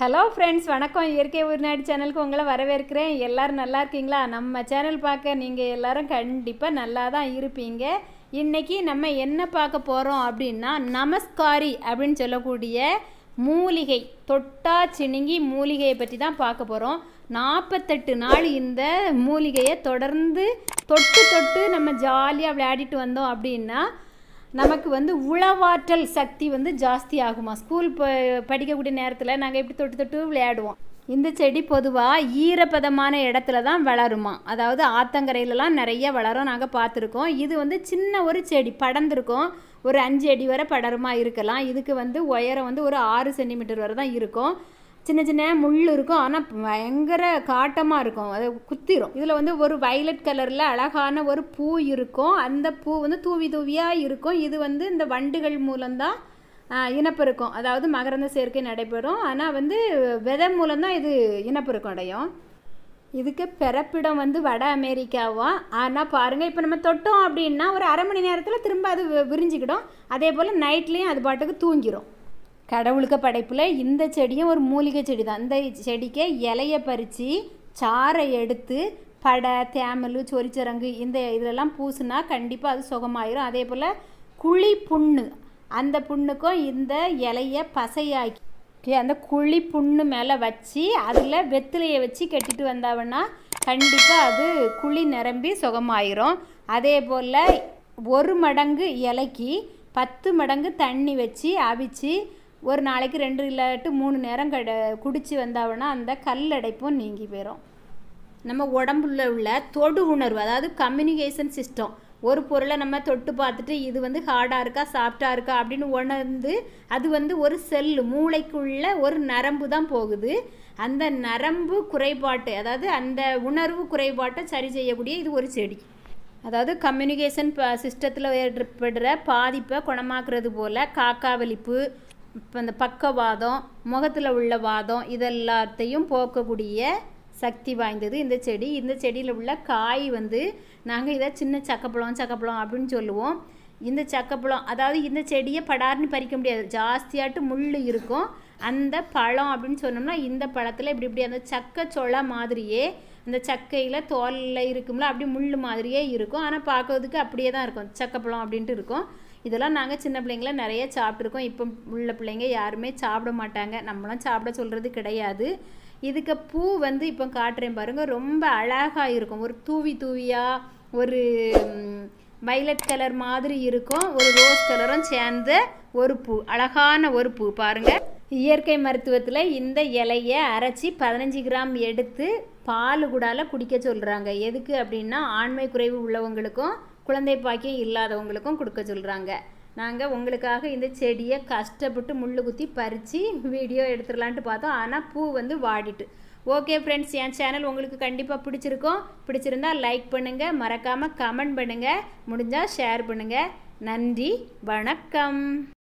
hello friends வணக்கம் இயற்கை உயிர்நாடி சேனலுக்கு உங்களை வரவேற்கிறேன் எல்லாரும் நல்லா இருக்கீங்களா நம்ம சேனல் பார்க்க நீங்கள் எல்லாரும் கண்டிப்பாக நல்லா தான் இருப்பீங்க இன்னைக்கு நம்ம என்ன பார்க்க போகிறோம் அப்படின்னா நமஸ்காரி அப்படின்னு சொல்லக்கூடிய மூலிகை தொட்டா சிணுங்கி மூலிகையை பற்றி தான் பார்க்க போகிறோம் நாற்பத்தெட்டு நாள் இந்த மூலிகையை தொடர்ந்து தொட்டு தொட்டு நம்ம ஜாலியாக விளையாடிட்டு வந்தோம் அப்படின்னா நமக்கு வந்து உளவாற்றல் சக்தி வந்து ஜாஸ்தி ஆகுமா ஸ்கூல் ப படிக்கக்கூடிய நேரத்தில் நாங்கள் எப்படி தொட்டு தொட்டு விளையாடுவோம் இந்த செடி பொதுவாக ஈரப்பதமான இடத்துல தான் வளருமா அதாவது ஆத்தங்கரையிலலாம் நிறைய வளரும் நாங்கள் பார்த்துருக்கோம் இது வந்து சின்ன ஒரு செடி படர்ந்துருக்கும் ஒரு அஞ்சு அடி வரை படருமா இருக்கலாம் இதுக்கு வந்து உயரம் வந்து ஒரு ஆறு சென்டிமீட்டர் வரை தான் இருக்கும் சின்ன சின்ன முள் இருக்கும் ஆனால் பயங்கர காட்டமாக இருக்கும் அது குத்திரும் இதில் வந்து ஒரு வைலட் கலரில் அழகான ஒரு பூ இருக்கும் அந்த பூ வந்து தூவி தூவியாக இருக்கும் இது வந்து இந்த வண்டுகள் மூலம்தான் இனப்பெருக்கம் அதாவது மகரந்த சேர்க்கை நடைபெறும் ஆனால் வந்து விதை மூலம்தான் இது இனப்பெருக்கம் அடையும் இதுக்கு பிறப்பிடம் வந்து வட அமெரிக்காவா ஆனால் பாருங்கள் இப்போ நம்ம தொட்டோம் அப்படின்னா ஒரு அரை மணி நேரத்தில் திரும்ப அது வி- விரிஞ்சுக்கிடும் அதே போல் நைட்லேயும் அது பாட்டுக்கு தூங்கிடும் கடவுளுக்கு படைப்பில் இந்த செடியும் ஒரு மூலிகை செடி தான் இந்த செடிக்கு இலைய பறித்து சாறை எடுத்து படை தேமல் சொரிச்சரங்கு இந்த இதெல்லாம் பூசுனா கண்டிப்பாக அது சுகமாயிரும் அதே போல் குழி புண்ணு அந்த புண்ணுக்கும் இந்த இலைய பசையாக்கி ஓகே அந்த குழி புண்ணு மேலே வச்சு அதில் வெத்திலையை வச்சு கட்டிட்டு வந்தாவன்னா கண்டிப்பாக அது குழி நிரம்பி சுகமாயிரும் அதே போல் ஒரு மடங்கு இலைக்கு பத்து மடங்கு தண்ணி வச்சு அவிச்சு ஒரு நாளைக்கு ரெண்டு இல்லாட்டு மூணு நேரம் கட குடிச்சு வந்தாவன்னா அந்த கல்லடைப்பும் நீங்கி போயிடும் நம்ம உடம்புல உள்ள தொடு உணர்வு அதாவது கம்யூனிகேஷன் சிஸ்டம் ஒரு பொருளை நம்ம தொட்டு பார்த்துட்டு இது வந்து ஹார்டாக இருக்கா சாஃப்டாக இருக்கா அப்படின்னு உணர்ந்து அது வந்து ஒரு செல்லு மூளைக்குள்ள ஒரு நரம்பு தான் போகுது அந்த நரம்பு குறைபாட்டு அதாவது அந்த உணர்வு குறைபாட்டை சரி செய்யக்கூடிய இது ஒரு செடி அதாவது கம்யூனிகேஷன் ப சிஸ்டத்தில் ஏற்படுற பாதிப்பை குணமாக்குறது போல் காக்காவலிப்பு இப்போ இந்த பக்கவாதம் முகத்தில் உள்ள வாதம் இதெல்லாத்தையும் போக்கக்கூடிய சக்தி வாய்ந்தது இந்த செடி இந்த செடியில் உள்ள காய் வந்து நாங்கள் இதை சின்ன சக்கப்பழம் சக்கப்பழம் அப்படின்னு சொல்லுவோம் இந்த சக்கப்பழம் அதாவது இந்த செடியை படார்னு பறிக்க முடியாது ஜாஸ்தியாட்டு முள் இருக்கும் அந்த பழம் அப்படின்னு சொன்னோம்னா இந்த பழத்தில் இப்படி இப்படி அந்த சக்கை சொள மாதிரியே அந்த சக்கையில் தோலில் இருக்கும்ல அப்படி முள் மாதிரியே இருக்கும் ஆனால் பார்க்கறதுக்கு அப்படியே தான் இருக்கும் சக்கப்பழம் அப்படின்ட்டு இருக்கும் இதெல்லாம் நாங்கள் சின்ன பிள்ளைங்கள நிறைய சாப்பிட்ருக்கோம் இப்போ உள்ள பிள்ளைங்க யாருமே சாப்பிட மாட்டாங்க நம்மளாம் சாப்பிட சொல்கிறது கிடையாது இதுக்கு பூ வந்து இப்போ காட்டுறேன் பாருங்க ரொம்ப அழகாக இருக்கும் ஒரு தூவி தூவியாக ஒரு வைலட் கலர் மாதிரி இருக்கும் ஒரு ரோஸ் கலரும் சேர்ந்த ஒரு பூ அழகான ஒரு பூ பாருங்க இயற்கை மருத்துவத்தில் இந்த இலையை அரைச்சி பதினஞ்சு கிராம் எடுத்து பால் கூடால குடிக்க சொல்கிறாங்க எதுக்கு அப்படின்னா ஆண்மை குறைவு உள்ளவங்களுக்கும் குழந்தை பாக்கியம் இல்லாதவங்களுக்கும் கொடுக்க சொல்கிறாங்க நாங்கள் உங்களுக்காக இந்த செடியை கஷ்டப்பட்டு முள்ளு குத்தி பறித்து வீடியோ எடுத்துடலான்ட்டு பார்த்தோம் ஆனால் பூ வந்து வாடிட்டு ஓகே ஃப்ரெண்ட்ஸ் என் சேனல் உங்களுக்கு கண்டிப்பாக பிடிச்சிருக்கும் பிடிச்சிருந்தா லைக் பண்ணுங்கள் மறக்காமல் கமெண்ட் பண்ணுங்கள் முடிஞ்சால் ஷேர் பண்ணுங்கள் நன்றி வணக்கம்